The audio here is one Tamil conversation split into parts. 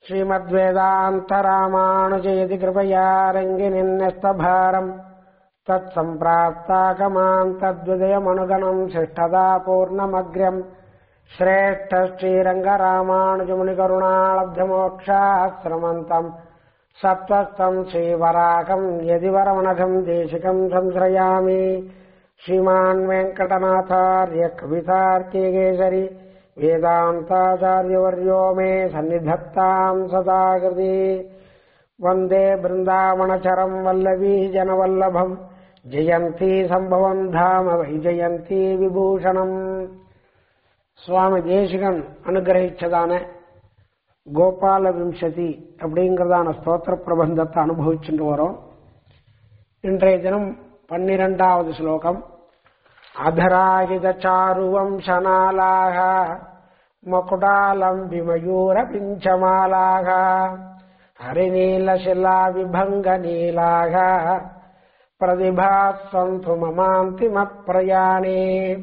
श्रीमद्वेदान्तरामानुजयति कृपया रङ्गिनिन्यस्तभारम् तत्सम्प्राप्ताकमान् तद्विदयमनुगणम् शिष्टदा पूर्णमग्र्यम् श्रेष्ठ श्रीरङ्गरामानुजमुनिकरुणालब्धमोक्षाश्रमन्तम् सत्त्वस्तम् श्रीवराकम् यदि वरमणघम् देशिकम् संश्रयामि श्रीमान् वेङ्कटनाथार्य कवितार्किकेसरि वेदान्ताचार्यवर्यो मे सन्निधत्ताम् सदा कृति वन्दे बृन्दावनचरम् वल्लवी जनवल्लभम् जयन्ती सम्भवम् धाम वै जयन्ती விபூஷணம் சுவாமி தேசிகன் அனுகிரகிச்சதான கோபால விம்சதி அப்படிங்கிறதான ஸ்தோத்திர பிரபந்தத்தை அனுபவிச்சுட்டு வரோம் இன்றைய தினம் பன்னிரெண்டாவது ஸ்லோகம் அதராகித சாருவம்சநாளாக மகுடாலம்பி மயூர பிஞ்சமாலாக ஹரிநீலசிலா விபங்க நீலாக பிரதிபா சந்து மமாந்திம பிரயாணே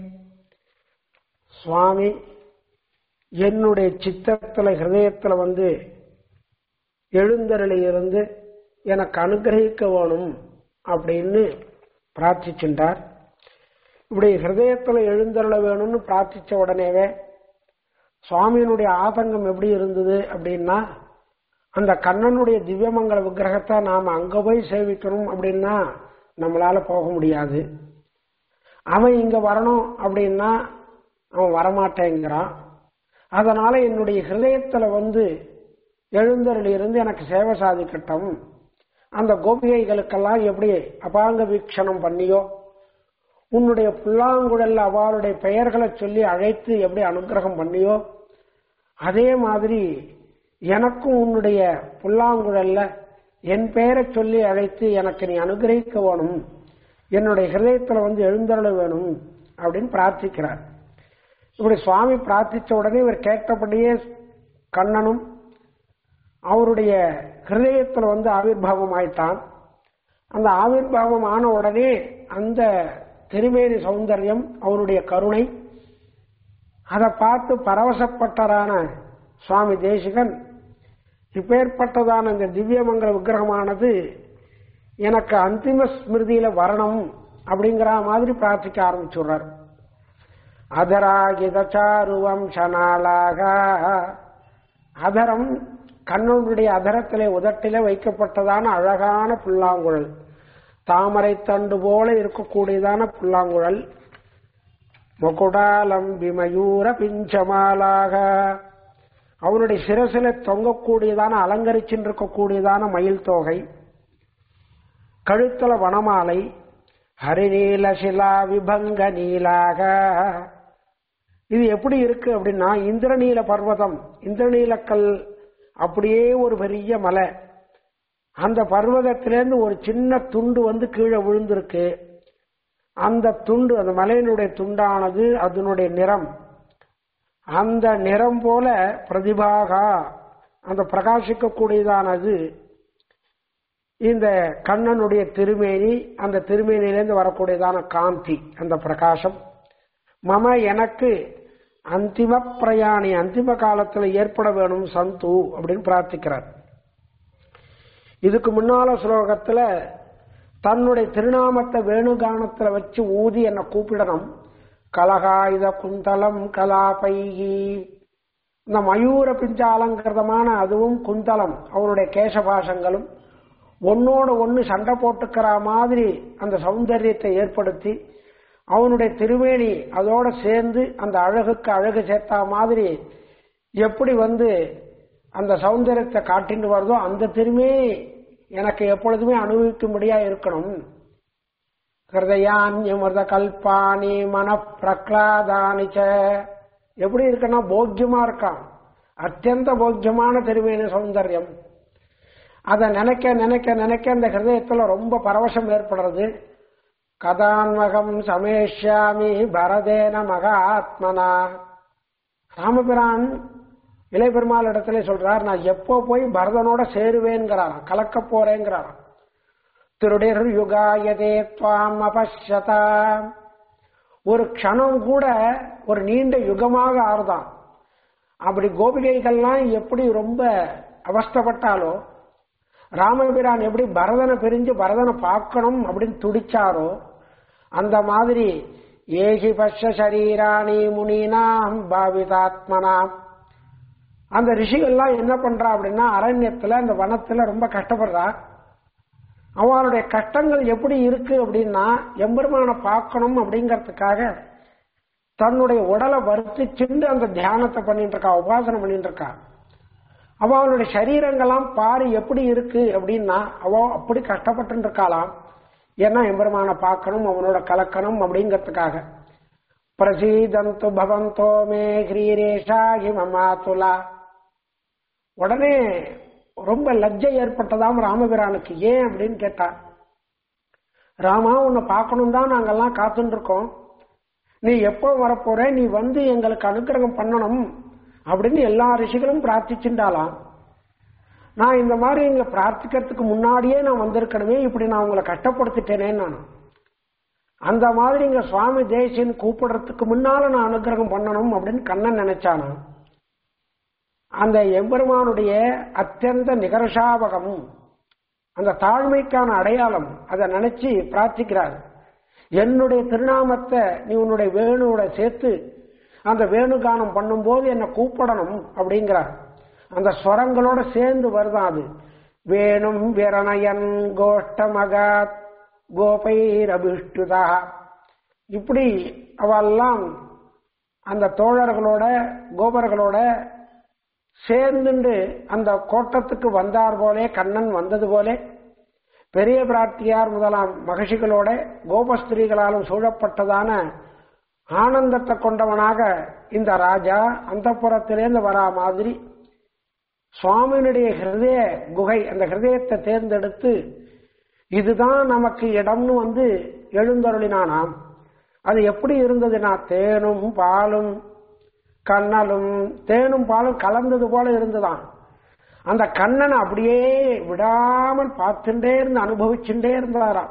சுவாமி என்னுடைய சித்தத்துல ஹிருதயத்துல வந்து எழுந்தருளி இருந்து எனக்கு அனுகிரகிக்க வேணும் அப்படின்னு பிரார்த்திச்சுட்டார் இப்படி ஹிருதயத்துல எழுந்தருள வேணும்னு பிரார்த்திச்ச உடனேவே சுவாமியினுடைய ஆதங்கம் எப்படி இருந்தது அப்படின்னா அந்த கண்ணனுடைய திவ்யமங்கல விக்கிரகத்தை நாம அங்க போய் சேவிக்கணும் அப்படின்னா நம்மளால போக முடியாது அவன் இங்க வரணும் அப்படின்னா அவன் வரமாட்டேங்கிறான் அதனால என்னுடைய ஹிருதயத்துல வந்து எழுந்தருளி இருந்து எனக்கு சேவை சாதிக்கட்டும் அந்த கோபிகைகளுக்கெல்லாம் எப்படி அபாங்க வீக்ஷணம் பண்ணியோ உன்னுடைய புல்லாங்குழல் அவளுடைய பெயர்களை சொல்லி அழைத்து எப்படி அனுகிரகம் பண்ணியோ அதே மாதிரி எனக்கும் உன்னுடைய புல்லாங்குழல்ல என் பெயரை சொல்லி அழைத்து எனக்கு நீ அனுகிரகிக்க வேணும் என்னுடைய ஹிருதயத்துல வந்து எழுந்தருள வேணும் அப்படின்னு பிரார்த்திக்கிறார் இப்படி சுவாமி பிரார்த்திச்ச உடனே இவர் கேட்டபடியே கண்ணனும் அவருடைய ஹிருதயத்துல வந்து ஆவிர்வாவம் ஆயிட்டான் அந்த ஆவிர்வாவம் ஆன உடனே அந்த திருமேனி சௌந்தர்யம் அவருடைய கருணை அதை பார்த்து பரவசப்பட்டரான சுவாமி தேசிகன் இப்பேற்பட்டதான இந்த திவ்யமங்கல விக்கிரகமானது எனக்கு அந்திம ஸ்மிருதியில வரணும் அப்படிங்கிற மாதிரி பிரார்த்திக்க ஆரம்பிச்சுடுறார் அதராகிதாருவம் சனாலாக அதரம் கண்ணனுடைய அதரத்திலே உதட்டிலே வைக்கப்பட்டதான அழகான புல்லாங்குழல் தாமரை தண்டு போல இருக்கக்கூடியதான புல்லாங்குழல் மகுடாலம் விமயூர பிஞ்சமாலாக அவனுடைய சிரசில தொங்கக்கூடியதான அலங்கரிச்சுட்டு இருக்கக்கூடியதான மயில் தொகை கழுத்தல வனமாலை ஹரிநீல சிலா விபங்க நீலாக இது எப்படி இருக்கு அப்படின்னா இந்திரநீல பர்வதம் இந்திரநீலக்கல் அப்படியே ஒரு பெரிய மலை அந்த பர்வதத்திலேருந்து ஒரு சின்ன துண்டு வந்து கீழே விழுந்திருக்கு அந்த துண்டு அந்த மலையினுடைய துண்டானது அதனுடைய நிறம் அந்த நிறம் போல பிரதிபாகா அந்த பிரகாசிக்கக்கூடியதானது இந்த கண்ணனுடைய திருமேனி அந்த திருமேனியிலேருந்து வரக்கூடியதான காந்தி அந்த பிரகாசம் மம எனக்கு அந்திம பிரயாணி அந்திம காலத்துல ஏற்பட வேணும் சந்து அப்படின்னு பிரார்த்திக்கிறார் இதுக்கு முன்னால ஸ்லோகத்துல தன்னுடைய திருநாமத்தை வேணுகானத்துல வச்சு ஊதி என்னை கூப்பிடணும் கலகாயுத குந்தலம் கலாபைகி இந்த மயூர பிஞ்ச அலங்கிருதமான அதுவும் குந்தலம் அவருடைய கேசபாசங்களும் ஒன்னோட ஒன்னு சண்டை போட்டுக்கிற மாதிரி அந்த சௌந்தரியத்தை ஏற்படுத்தி அவனுடைய திருவேணி அதோட சேர்ந்து அந்த அழகுக்கு அழகு சேர்த்தா மாதிரி எப்படி வந்து அந்த சௌந்தரியத்தை காட்டிட்டு வருதோ அந்த திருமேனி எனக்கு எப்பொழுதுமே அனுபவிக்கும்படியா இருக்கணும் ஹிருதயான்யமிருத கல்பாணி மன பிரகலாதானிச்ச எப்படி இருக்குன்னா போக்கியமா இருக்கான் அத்தியந்த போக்கியமான திருமேனி சௌந்தர்யம் அதை நினைக்க நினைக்க நினைக்க அந்த ஹிருதயத்துல ரொம்ப பரவசம் ஏற்படுறது கதான்மகம் சமேஷ்யாமி பரதேன மகாத்மனா ராமபிரான் இளையபெருமாள் இடத்துல சொல்றார் நான் எப்போ போய் பரதனோட சேருவேங்கிறாராம் கலக்க போறேங்கிறாராம் திருடர் யுகாயதே துவாம் அபஷதா ஒரு க்ஷணம் கூட ஒரு நீண்ட யுகமாக ஆறுதான் அப்படி கோபிகைகள்லாம் எப்படி ரொம்ப அவஸ்தப்பட்டாலோ ராமபிரான் எப்படி பரதனை பிரிஞ்சு பரதனை பார்க்கணும் அப்படின்னு துடிச்சாரோ அந்த மாதிரி ஏகி பஷ சரீராணி முனினாம் பாவிதாத்மனாம் அந்த ரிஷிகள்லாம் என்ன பண்றா அப்படின்னா அரண்யத்துல அந்த வனத்துல ரொம்ப கஷ்டப்படுறா அவளுடைய கஷ்டங்கள் எப்படி இருக்கு அப்படின்னா எம்பெருமானை பார்க்கணும் அப்படிங்கறதுக்காக தன்னுடைய உடலை வருத்திச்சுண்டு அந்த தியானத்தை பண்ணிட்டு இருக்கா உபாசனை பண்ணிட்டு இருக்கா அவளுடைய சரீரங்கள்லாம் பாரு எப்படி இருக்கு அப்படின்னா அவ அப்படி கஷ்டப்பட்டு இருக்காளாம் ஏன்னா எம்பெருமானை பார்க்கணும் அவனோட கலக்கணும் அப்படிங்கறதுக்காக பிரசீதந்து பவந்தோ மே ஹ்ரீரேஷா ஹிமமாதுலா உடனே ரொம்ப லஜ்ஜை ஏற்பட்டதாம் ராமபிரானுக்கு ஏன் அப்படின்னு கேட்டா ராமா உன்னை பார்க்கணும் தான் நாங்கெல்லாம் காத்துட்டு இருக்கோம் நீ எப்போ வரப்போற நீ வந்து எங்களுக்கு அனுக்கிரகம் பண்ணணும் அப்படின்னு எல்லா ரிஷிகளும் பிரார்த்திச்சுட்டாலாம் நான் இந்த மாதிரி இங்க பிரார்த்திக்கிறதுக்கு முன்னாடியே நான் வந்திருக்கணுமே இப்படி நான் உங்களை கஷ்டப்படுத்திட்டேனே நான் அந்த மாதிரி இங்க சுவாமி தேசியன் கூப்பிடுறதுக்கு முன்னால நான் அனுகிரகம் பண்ணணும் அப்படின்னு கண்ணன் நினைச்சானா அந்த எம்பெருமானுடைய அத்தியந்த நிகர்ஷாபகம் அந்த தாழ்மைக்கான அடையாளம் அதை நினைச்சு பிரார்த்திக்கிறார் என்னுடைய திருநாமத்தை நீ உன்னுடைய வேணுவோட சேர்த்து அந்த வேணுகானம் பண்ணும்போது என்னை கூப்பிடணும் அப்படிங்கிறார் அந்த ஸ்வரங்களோட சேர்ந்து வருதான் அது வேணும் விரணயன் கோஷ்டமகாத் கோபைரபிஷ்டுதா இப்படி அவெல்லாம் அந்த தோழர்களோட கோபர்களோட சேர்ந்துண்டு அந்த கோட்டத்துக்கு வந்தார் போலே கண்ணன் வந்தது போலே பெரிய பிராட்டியார் முதலாம் மகிழ்ச்சிகளோட கோபஸ்திரீகளாலும் சூழப்பட்டதான ஆனந்தத்தை கொண்டவனாக இந்த ராஜா அந்த புறத்திலேருந்து வரா மாதிரி சுவாமியினுடைய ஹிருதய குகை அந்த ஹிருதயத்தை தேர்ந்தெடுத்து இதுதான் நமக்கு இடம்னு வந்து எழுந்தருளினானாம் அது எப்படி இருந்ததுன்னா தேனும் பாலும் கண்ணலும் தேனும் பாலும் கலந்தது போல இருந்துதான் அந்த கண்ணனை அப்படியே விடாமல் பார்த்துட்டே இருந்து அனுபவிச்சுட்டே இருந்தாராம்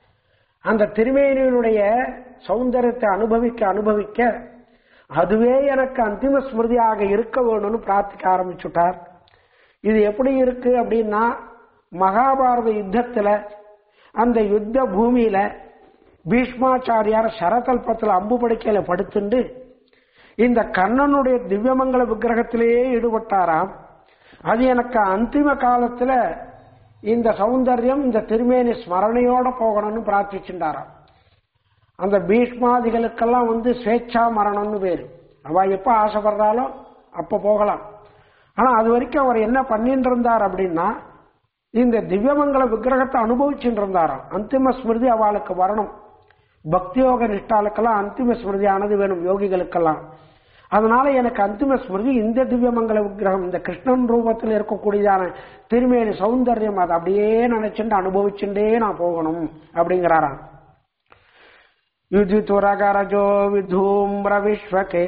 அந்த திருமேனியினுடைய சௌந்தரியத்தை அனுபவிக்க அனுபவிக்க அதுவே எனக்கு அந்திம ஸ்மிருதியாக இருக்க வேணும்னு பிரார்த்திக்க ஆரம்பிச்சுட்டார் இது எப்படி இருக்கு அப்படின்னா மகாபாரத யுத்தத்துல அந்த யுத்த பூமியில பீஷ்மாச்சாரியார் சரகல்பத்துல அம்பு படுக்கையில படுத்துண்டு இந்த கண்ணனுடைய திவ்யமங்கல விக்கிரகத்திலேயே ஈடுபட்டாராம் அது எனக்கு அந்திம காலத்துல இந்த சௌந்தர்யம் இந்த திருமேனி ஸ்மரணையோட போகணும்னு பிரார்த்திச்சுட்டாராம் அந்த பீஷ்மாதிகளுக்கெல்லாம் வந்து ஸ்வேச்சா மரணம்னு பேரு அவ எப்ப ஆசைப்படுறாலோ அப்ப போகலாம் ஆனா அது வரைக்கும் அவர் என்ன பண்ணிட்டு இருந்தார் அப்படின்னா இந்த திவ்யமங்கல விக்கிரகத்தை அனுபவிச்சுட்டு இருந்தாராம் அந்திம ஸ்மிருதி அவளுக்கு வரணும் பக்தியோக நிஷ்டாளுக்கெல்லாம் அந்திம ஸ்மிருதியானது வேணும் யோகிகளுக்கெல்லாம் அதனால எனக்கு அந்திம ஸ்மிருதி இந்த திவ்யமங்கல விக்கிரகம் இந்த கிருஷ்ணன் ரூபத்தில் இருக்கக்கூடியதான திருமேனி சௌந்தர்யம் அதை அப்படியே நினைச்சுட்டு அனுபவிச்சுட்டே நான் போகணும் அப்படிங்கிறாராம் யுதிதுரகரஜோ விதூம்ர விஸ்வகே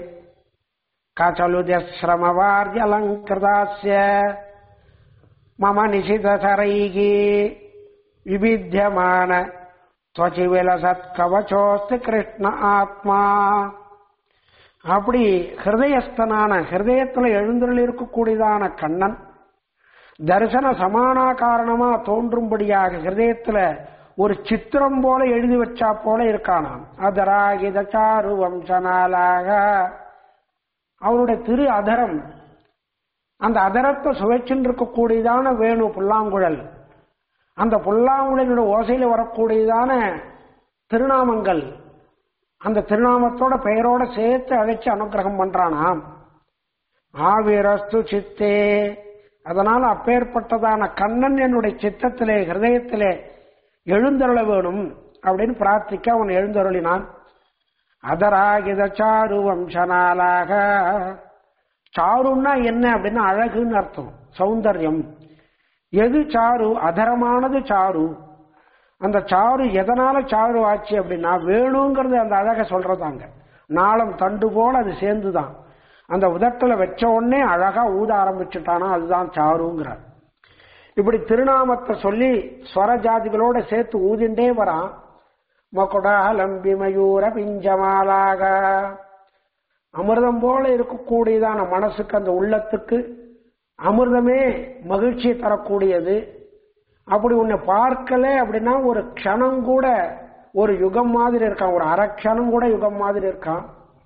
கச்சலுதியஸ்ரமவார்யலங்கிருதாஸ்ய மம நிஷிதசரைகி விபித்தியமான துவச்சி விலசத் கவச்சோஸ்து கிருஷ்ண ஆத்மா அப்படி ஹிருதயஸ்தனான ஹிருதயத்துல எழுந்தருள் இருக்கக்கூடியதான கண்ணன் தரிசன சமானா காரணமா தோன்றும்படியாக ஹிருதயத்துல ஒரு சித்திரம் போல எழுதி வச்சா போல இருக்கானாம் அதராகித சாரு வம்சனாலாக அவனுடைய திரு அதரம் அந்த அதரத்தை சுவைச்சுன்னு இருக்கக்கூடியதான வேணு புல்லாங்குழல் அந்த புல்லாங்குழலினுடைய ஓசையில வரக்கூடியதான திருநாமங்கள் அந்த திருநாமத்தோட பெயரோட சேர்த்து அழைச்சு அனுகிரகம் பண்றானாம் ஆவிரஸ்து சித்தே அதனால அப்பேற்பட்டதான கண்ணன் என்னுடைய சித்தத்திலே ஹிருதயத்திலே எழுந்தருள வேணும் அப்படின்னு பிரார்த்திக்க அவன் எழுந்தருளினான் அதராகித சாரு வம்சனாலாக சாருன்னா என்ன அப்படின்னா அழகுன்னு அர்த்தம் சௌந்தர்யம் எது சாரு அதரமானது சாரு அந்த சாரு எதனால சாரு ஆச்சு அப்படின்னா வேணுங்கிறது அந்த அழக சொல்றதாங்க நாளம் தண்டு போல அது சேர்ந்துதான் அந்த உதட்டுல வச்ச உடனே அழகா ஊத ஆரம்பிச்சுட்டானா அதுதான் சாருங்கிறார் இப்படி திருநாமத்தை சொல்லி ஸ்வர ஜாதிகளோட சேர்த்து ஊதிண்டே வரான் மகுடாலம்பி மயூர பிஞ்சமாலாக அமிர்தம் போல இருக்கக்கூடியதான மனசுக்கு அந்த உள்ளத்துக்கு அமிர்தமே மகிழ்ச்சி தரக்கூடியது அப்படி உன்னை பார்க்கல அப்படின்னா ஒரு க்ஷணம் கூட ஒரு யுகம் மாதிரி இருக்கான் ஒரு அரை க்ஷணம் கூட யுகம் மாதிரி இருக்கான்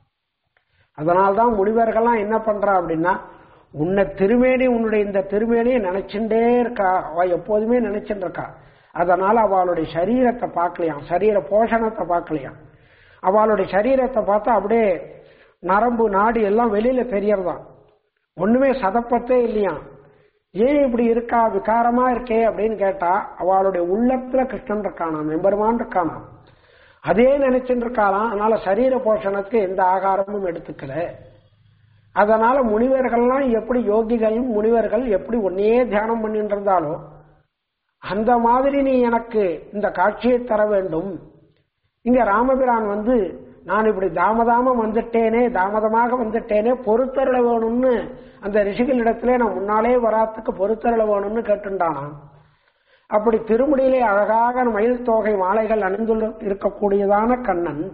அதனால்தான் முனிவர்கள்லாம் என்ன பண்றா அப்படின்னா உன்னை திருமேனி உன்னுடைய இந்த திருமேனியை நினைச்சுட்டே இருக்கா அவ எப்போதுமே நினைச்சுட்டு இருக்கா அதனால அவளுடைய சரீரத்தை பார்க்கலையாம் சரீர போஷணத்தை பார்க்கலையாம் அவளுடைய சரீரத்தை பார்த்தா அப்படியே நரம்பு நாடி எல்லாம் வெளியில தெரியறதாம் ஒண்ணுமே சதப்பத்தே இல்லையாம் ஏன் இப்படி இருக்கா விகாரமா இருக்கே அப்படின்னு கேட்டா அவளுடைய உள்ளத்துல கிருஷ்ணன் இருக்கானாம் எம்பெருமான் இருக்கானாம் அதே நினைச்சுட்டு இருக்காளாம் அதனால சரீர போஷணத்துக்கு எந்த ஆகாரமும் எடுத்துக்கல அதனால முனிவர்கள்லாம் எப்படி யோகிகள் முனிவர்கள் எப்படி ஒன்னையே தியானம் பண்ணிட்டு இருந்தாலோ அந்த மாதிரி நீ எனக்கு இந்த காட்சியை தர வேண்டும் இங்க ராமபிரான் வந்து நான் இப்படி தாமதாம வந்துட்டேனே தாமதமாக வந்துட்டேனே பொறுத்தருள வேணும்னு அந்த ரிஷிகளிடத்திலே நான் முன்னாலே வராத்துக்கு பொறுத்தருள வேணும்னு கேட்டுண்டானாம் அப்படி திருமுடியிலே அழகாக மயில் தோகை மாலைகள் அணிந்துள்ள இருக்கக்கூடியதான கண்ணன்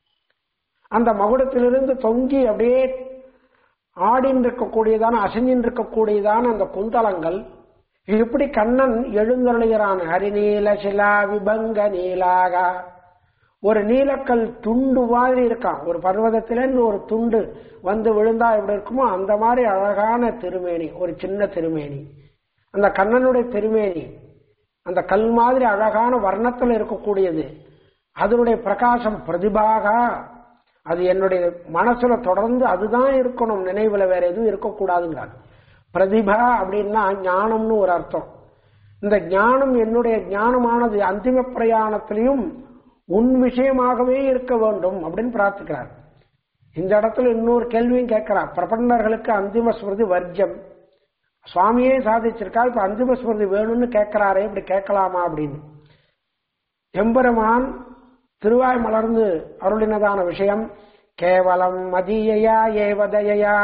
அந்த மகுடத்திலிருந்து தொங்கி அப்படியே ஆடின்னு இருக்கக்கூடியதான அசைஞ்சின்னு இருக்கக்கூடியதான அந்த குந்தலங்கள் இப்படி கண்ணன் எழுந்தருளுகிறான் ஹரிநீல சிலா விபங்க நீலாகா ஒரு நீலக்கல் துண்டு மாதிரி இருக்கான் ஒரு பர்வதத்திலேருந்து ஒரு துண்டு வந்து விழுந்தா எப்படி இருக்குமோ அந்த மாதிரி அழகான திருமேனி ஒரு சின்ன திருமேனி அந்த கண்ணனுடைய திருமேனி அந்த கல் மாதிரி அழகான வர்ணத்தில் இருக்கக்கூடியது அதனுடைய பிரகாசம் பிரதிபாகா அது என்னுடைய மனசுல தொடர்ந்து அதுதான் இருக்கணும் நினைவுல வேற எதுவும் இருக்கக்கூடாதுங்கிறார் பிரதிபா அப்படின்னா ஞானம்னு ஒரு அர்த்தம் இந்த ஞானம் என்னுடைய ஞானமானது அந்திம பிரயாணத்திலையும் உன் விஷயமாகவே இருக்க வேண்டும் அப்படின்னு பிரார்த்திக்கிறார் இந்த இடத்துல இன்னொரு கேள்வியும் கேட்கிறார் பிரபன்னர்களுக்கு அந்திம ஸ்மிருதி வர்ஜம் சுவாமியே சாதிச்சிருக்கா இப்ப அந்திம ஸ்மிருதி வேணும்னு கேட்கிறாரே இப்படி கேட்கலாமா அப்படின்னு எம்பெருமான் திருவாய் மலர்ந்து அருளினதான விஷயம் கேவலம் மதியையா ஏவதையா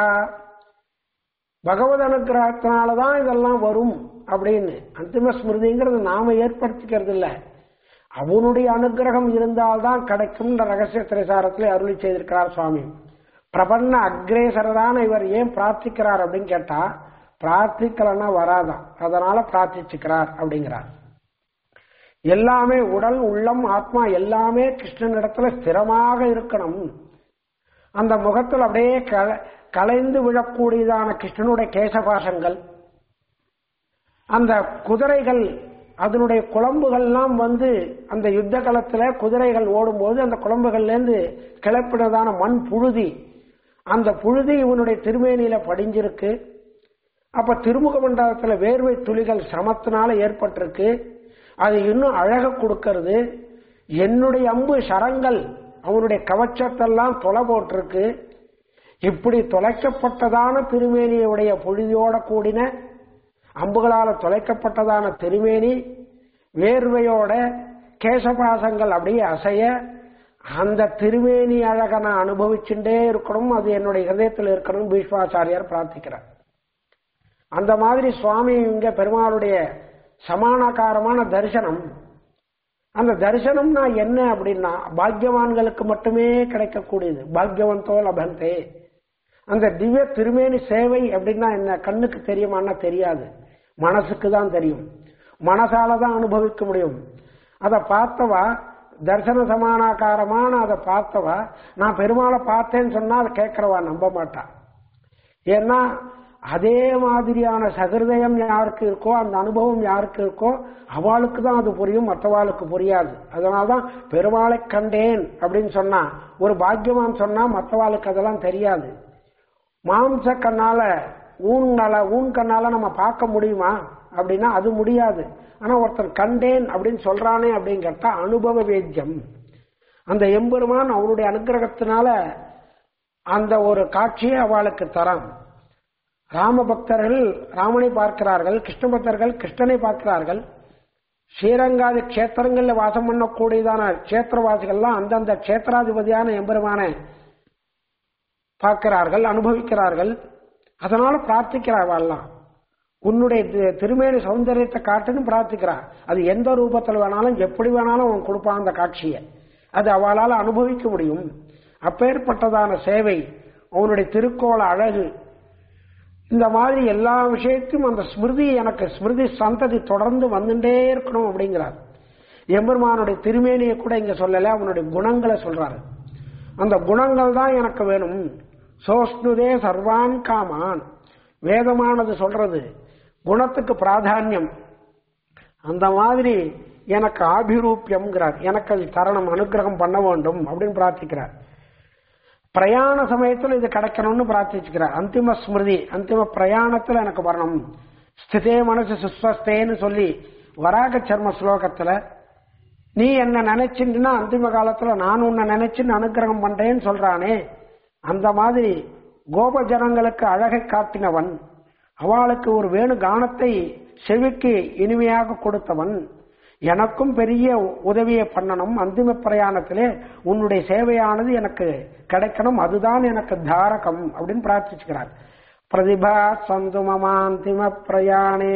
பகவத் அனுகிரகத்தினாலதான் இதெல்லாம் வரும் அப்படின்னு அந்திம ஸ்மிருதிங்கிறது நாம ஏற்படுத்திக்கிறது இல்ல அவனுடைய அனுகிரகம் இருந்தால்தான் கிடைக்கும்ன்ற ரகசிய திரைசாரத்தில் அருளி செய்திருக்கிறார் சுவாமி பிரபன்ன அக்ரேசரதான இவர் ஏன் பிரார்த்திக்கிறார் அப்படின்னு கேட்டா பிரார்த்திக்கலன்னா வராதான் அதனால பிரார்த்திச்சுக்கிறார் அப்படிங்கிறார் எல்லாமே உடல் உள்ளம் ஆத்மா எல்லாமே கிருஷ்ணனிடத்துல ஸ்திரமாக இருக்கணும் அந்த முகத்தில் அப்படியே கலைந்து விழக்கூடியதான கிருஷ்ணனுடைய கேசபாசங்கள் அந்த குதிரைகள் அதனுடைய குழம்புகள்லாம் வந்து அந்த யுத்த களத்துல குதிரைகள் ஓடும்போது அந்த குழம்புகள்ல இருந்து கிளப்பினதான மண் புழுதி அந்த புழுதி இவனுடைய திருமேனியில படிஞ்சிருக்கு அப்ப திருமுக மண்டலத்துல வேர்வை துளிகள் சிரமத்தினால ஏற்பட்டிருக்கு அது இன்னும் அழக கொடுக்கறது என்னுடைய அம்பு சரங்கள் அவனுடைய கவச்சத்தெல்லாம் தொலை போட்டிருக்கு இப்படி தொலைக்கப்பட்டதான திருமேனியுடைய பொழுதியோட கூடின அம்புகளால தொலைக்கப்பட்டதான திருமேனி வேர்வையோட கேசபாசங்கள் அப்படியே அசைய அந்த திருமேனி அழக நான் அனுபவிச்சுட்டே இருக்கணும் அது என்னுடைய ஹதயத்தில் இருக்கணும் பீஷ்மாச்சாரியார் பிரார்த்திக்கிறார் அந்த மாதிரி சுவாமி இங்க பெருமாளுடைய சமானாகாரமான தரிசனம் அந்த தரிசனம்னா என்ன அப்படின்னா பாக்யவான்களுக்கு மட்டுமே கிடைக்கக்கூடியது பாக்யவந்தோ லபந்தே அந்த திவ்ய திருமேனி சேவை அப்படின்னா என்ன கண்ணுக்கு தெரியுமான்னா தெரியாது மனசுக்கு தான் தெரியும் மனசால தான் அனுபவிக்க முடியும் அதை பார்த்தவா தரிசன சமானாகாரமான அதை பார்த்தவா நான் பெருமாளை பார்த்தேன்னு சொன்னா அதை கேட்கிறவா நம்ப மாட்டா ஏன்னா அதே மாதிரியான சகிருதயம் யாருக்கு இருக்கோ அந்த அனுபவம் யாருக்கு இருக்கோ அவளுக்கு தான் அது புரியும் மற்றவாளுக்கு புரியாது அதனால்தான் பெருமாளை கண்டேன் அப்படின்னு சொன்னா ஒரு பாக்கியமான் சொன்னா மற்றவாளுக்கு அதெல்லாம் தெரியாது மாம்ச கண்ணால ஊன்னால ஊன் கண்ணால நம்ம பார்க்க முடியுமா அப்படின்னா அது முடியாது ஆனா ஒருத்தன் கண்டேன் அப்படின்னு சொல்றானே அப்படின்னு கேட்டா அனுபவ வேத்தியம் அந்த எம்பெருமான் அவனுடைய அனுகிரகத்தினால அந்த ஒரு காட்சியை அவளுக்கு தரான் ராம பக்தர்கள் ராமனை பார்க்கிறார்கள் கிருஷ்ண பக்தர்கள் கிருஷ்ணனை பார்க்கிறார்கள் ஸ்ரீரங்காதி கஷேத்திரங்கள்ல வாசம் பண்ணக்கூடியதான கஷேத்திரவாசிகள்லாம் அந்தந்த கஷேத்திராதிபதியான எம்பெருமானை பார்க்கிறார்கள் அனுபவிக்கிறார்கள் அதனால பிரார்த்திக்கிறார்கள்லாம் உன்னுடைய திருமேனி சௌந்தரியத்தை காட்டுன்னு பிரார்த்திக்கிறார் அது எந்த ரூபத்தில் வேணாலும் எப்படி வேணாலும் அவன் கொடுப்பான் அந்த காட்சியை அது அவளால் அனுபவிக்க முடியும் அப்பேற்பட்டதான சேவை அவனுடைய திருக்கோள அழகு இந்த மாதிரி எல்லா விஷயத்தையும் அந்த ஸ்மிருதி எனக்கு ஸ்மிருதி சந்ததி தொடர்ந்து வந்துட்டே இருக்கணும் அப்படிங்கிறார் எம்பெருமானுடைய திருமேனியை கூட இங்க சொல்லல அவனுடைய குணங்களை சொல்றாரு அந்த குணங்கள் தான் எனக்கு வேணும் சோஸ்னுதே சர்வான் காமான் வேதமானது சொல்றது குணத்துக்கு பிராதானியம் அந்த மாதிரி எனக்கு ஆபிரூப்பியம்ங்கிறார் எனக்கு அது தரணம் அனுகிரகம் பண்ண வேண்டும் அப்படின்னு பிரார்த்திக்கிறார் பிரயாண சமயத்தில் இது கிடைக்கணும்னு பிரார்த்திச்சுக்கிறார் அந்திம ஸ்மிருதி அந்திம பிரயாணத்தில் எனக்கு வரணும் ஸ்திதே மனசு சுஸ்வஸ்தேன்னு சொல்லி வராக சர்ம ஸ்லோகத்துல நீ என்ன நினைச்சுன்னா அந்திம காலத்துல நான் உன்னை நினைச்சுன்னு அனுகிரகம் பண்றேன்னு சொல்றானே அந்த மாதிரி கோப ஜனங்களுக்கு அழகை காட்டினவன் அவளுக்கு ஒரு வேணு கானத்தை செவிக்கு இனிமையாக கொடுத்தவன் எனக்கும் பெரிய உதவியை பண்ணணும் அந்திம பிரயாணத்திலே உன்னுடைய சேவையானது எனக்கு கிடைக்கணும் அதுதான் எனக்கு தாரகம் அப்படின்னு பிரார்த்திச்சுக்கிறார் பிரதிபா சந்து மமாந்திம பிரயாணே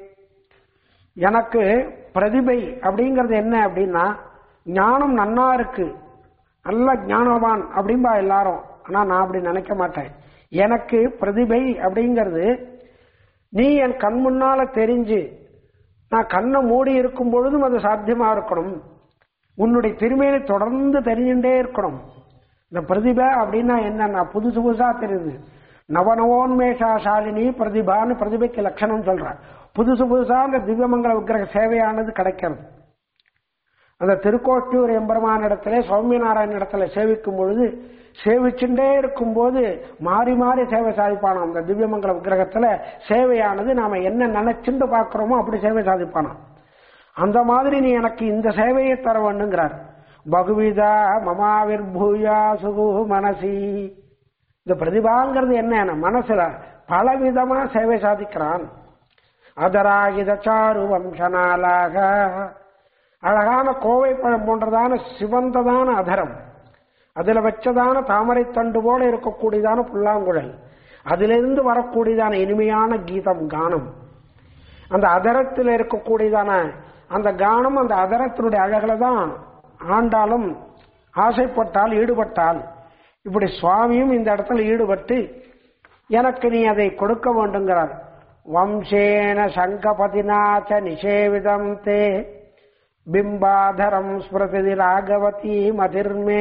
எனக்கு பிரதிபை அப்படிங்கிறது என்ன அப்படின்னா ஞானம் நன்னா இருக்கு நல்ல ஞானவான் அப்படின்பா எல்லாரும் ஆனா நான் அப்படி நினைக்க மாட்டேன் எனக்கு பிரதிபை அப்படிங்கிறது நீ என் கண் முன்னால தெரிஞ்சு நான் கண்ணை மூடி இருக்கும் பொழுதும் அது சாத்தியமா இருக்கணும் உன்னுடைய திருமையை தொடர்ந்து தெரிஞ்சுட்டே இருக்கணும் இந்த பிரதிபா அப்படின்னா என்னன்னா புதுசு புதுசா தெரியுது நவநவோன்மேஷாசாலினி பிரதிபான்னு பிரதிபைக்கு லட்சணம் சொல்றார் புதுசு புதுசா அந்த திவ்யமங்கல விக்கிரக சேவையானது கிடைக்கிறது அந்த திருக்கோட்டியூர் எம்பெருமான இடத்துல சௌமியநாராயண இடத்துல சேவிக்கும் பொழுது சேவிச்சுட்டே இருக்கும்போது மாறி மாறி சேவை சாதிப்பானோம் அந்த திவ்யமங்கல விக்கிரகத்துல சேவையானது நாம என்ன நினைச்சுட்டு பார்க்கிறோமோ அப்படி சேவை சாதிப்பானோம் அந்த மாதிரி நீ எனக்கு இந்த சேவையை தர வேண்டுங்கிறார் பகுவிதா மமாவிர் பூயா சுகு மனசி இந்த பிரதிபாங்கிறது என்ன மனசுல பலவிதமா சேவை சாதிக்கிறான் அதராகித சாரு வம்சனாலாக அழகான கோவை பழம் போன்றதான சிவந்ததான அதரம் அதுல வச்சதான தாமரை தண்டு போல இருக்கக்கூடியதான புல்லாங்குழல் அதிலிருந்து வரக்கூடியதான இனிமையான கீதம் கானம் அந்த அதரத்தில் இருக்கக்கூடியதான அந்த கானம் அந்த அதரத்தினுடைய அழகுல தான் ஆண்டாலும் ஆசைப்பட்டால் ஈடுபட்டால் இப்படி சுவாமியும் இந்த இடத்துல ஈடுபட்டு எனக்கு நீ அதை கொடுக்க வேண்டுங்கிறார் வம்சேன சங்கபதிநாச்ச நிஷேவிதம் தே பிம்பாதரம் ஸ்மிருதி ராகவதி மதிர்மே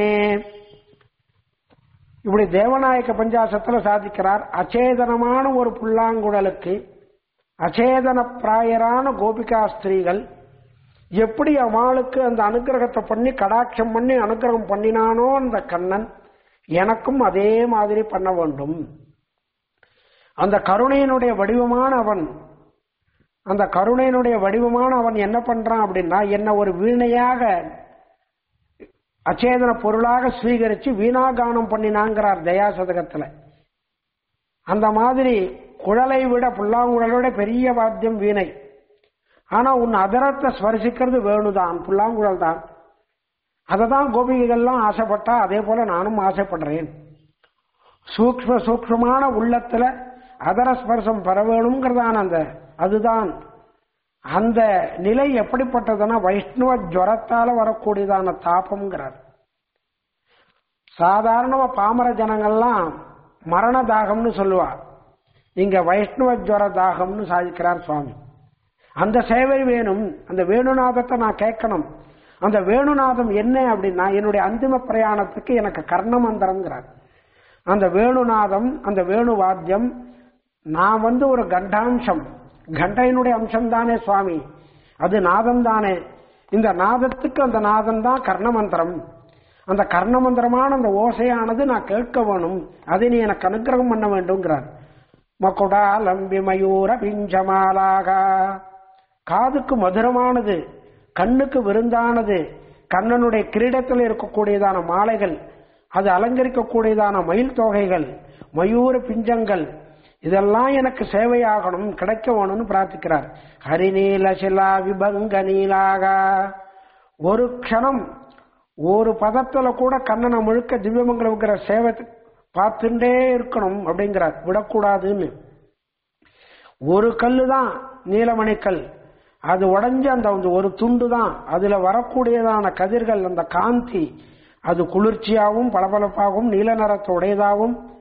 இப்படி தேவநாயக பஞ்சாசத்துல சாதிக்கிறார் அச்சேதனமான ஒரு புல்லாங்குழலுக்கு அச்சேதன பிராயரான கோபிகா ஸ்திரீகள் எப்படி அவளுக்கு அந்த அனுகிரகத்தை பண்ணி கடாட்சம் பண்ணி அனுகிரகம் பண்ணினானோ அந்த கண்ணன் எனக்கும் அதே மாதிரி பண்ண வேண்டும் அந்த கருணையினுடைய வடிவமான அவன் அந்த கருணையினுடைய வடிவமான அவன் என்ன பண்றான் அப்படின்னா என்ன ஒரு வீணையாக அச்சேதன பொருளாக ஸ்வீகரிச்சு வீணாகானம் பண்ணினாங்கிறார் தயாசதகத்துல அந்த மாதிரி குழலை விட புல்லாங்குழலோட பெரிய வாத்தியம் வீணை ஆனா உன் அதரத்தை ஸ்பரிசிக்கிறது வேணுதான் புல்லாங்குழல் தான் அதை தான் கோபிகைகள்லாம் ஆசைப்பட்டா அதே போல நானும் ஆசைப்படுறேன் சூக்ம சூக்மமான உள்ளத்துல அதர ஸ்பர்சம் பெற வேணுங்கிறதான அந்த அதுதான் அந்த நிலை எப்படிப்பட்டதுன்னா வைஷ்ணவ ஜுரத்தால வரக்கூடியதான தாபம்ங்கிறார் சாதாரணமா பாமர ஜனங்கள்லாம் மரண தாகம்னு சொல்லுவா இங்க வைஷ்ணவ ஜுவர தாகம்னு சாதிக்கிறார் சுவாமி அந்த சேவை வேணும் அந்த வேணுநாதத்தை நான் கேட்கணும் அந்த வேணுநாதம் என்ன அப்படின்னா என்னுடைய அந்திம பிரயாணத்துக்கு எனக்கு கர்ணமந்திரம்ங்கிறார் அந்த வேணுநாதம் அந்த வேணு வாத்தியம் நான் வந்து ஒரு கண்டாம்சம் கண்டையினுடைய அம்சம் தானே சுவாமி அது நாதம் தானே இந்த நாதத்துக்கு அந்த நாதம் தான் கர்ணமந்திரம் அந்த கர்ணமந்திரமான அந்த ஓசையானது நான் கேட்க வேணும் அதை நீ எனக்கு அனுகிரகம் பண்ண வேண்டும்ங்கிறார் மகுடா லம்பி மயூர பிஞ்சமாலாக காதுக்கு மதுரமானது கண்ணுக்கு விருந்தானது கண்ணனுடைய கிரீடத்தில் இருக்கக்கூடியதான மாலைகள் அது அலங்கரிக்கக்கூடியதான மயில் தொகைகள் மயூர பிஞ்சங்கள் இதெல்லாம் எனக்கு சேவையாகணும் கிடைக்க வேணும்னு பிரார்த்திக்கிறார் ஹரிநீல சிலா விபங்க நீலாக ஒரு க்ஷணம் ஒரு பதத்துல கூட கண்ணனை முழுக்க திவ்யமங்கலம்ங்கிற சேவை பார்த்துட்டே இருக்கணும் அப்படிங்கிறார் விடக்கூடாதுன்னு ஒரு கல்லு தான் நீலமணி கல் அது உடஞ்ச அந்த ஒரு துண்டு தான் அதுல வரக்கூடியதான கதிர்கள் அந்த காந்தி அது குளிர்ச்சியாகவும் பளபளப்பாகவும் நீல நிறத்துடையதாகவும்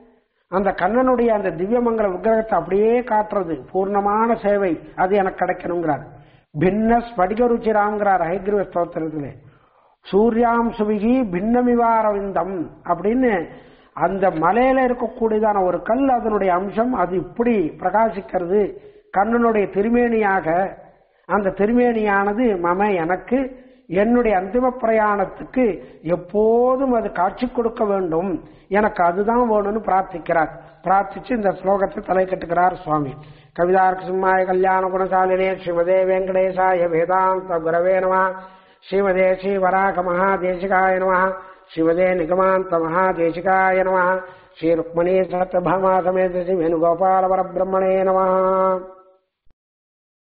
அந்த கண்ணனுடைய அந்த திவ்யமங்கல விக்கிரகத்தை அப்படியே காட்டுறது பூர்ணமான சேவை அது எனக்கு கிடைக்கணுங்கிறார் பின்ன ஸ்படிக ருச்சிராம்ங்கிறார் ஹைகிரவ ஸ்தோத்திரத்திலே சூர்யாம் சுவிகி பின்னமிவாரவிந்தம் அப்படின்னு அந்த மலையில இருக்கக்கூடியதான ஒரு கல் அதனுடைய அம்சம் அது இப்படி பிரகாசிக்கிறது கண்ணனுடைய திருமேனியாக அந்த திருமேனியானது மம எனக்கு என்னுடைய அந்திம பிரயாணத்துக்கு எப்போதும் அது காட்சி கொடுக்க வேண்டும் எனக்கு அதுதான் வேணும்னு பிரார்த்திக்கிறார் பிரார்த்திச்சு இந்த ஸ்லோகத்தை தலை கட்டுகிறார் சுவாமி கவிதார்க்கு சிம்மாய கல்யாண குணசாலினே ஸ்ரீமதே வெங்கடேசாய வேதாந்த குரவே நம ஸ்ரீமதே ஸ்ரீ வராக மகாதேசிகாய நம ஸ்ரீமதே நிகமாந்த மகாதேசிகாய நம ஸ்ரீ ருக்மணி சத்யபாமா சமேத ஸ்ரீ வேணுகோபால பரபிரம்மணே நம